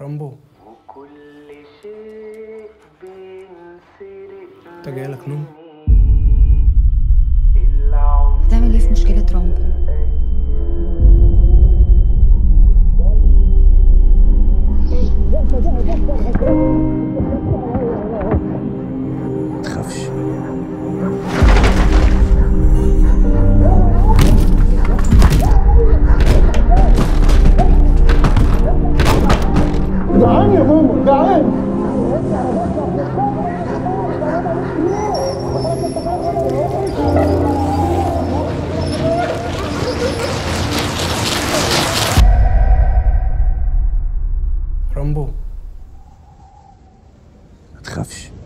رامبو وكل شيء بينسرق انت جايلك نوم إلا عمري هتعمل ايه في مشكلة رامبو؟ ما تخافش جعان يا ماما جعان رامبو ما تخافش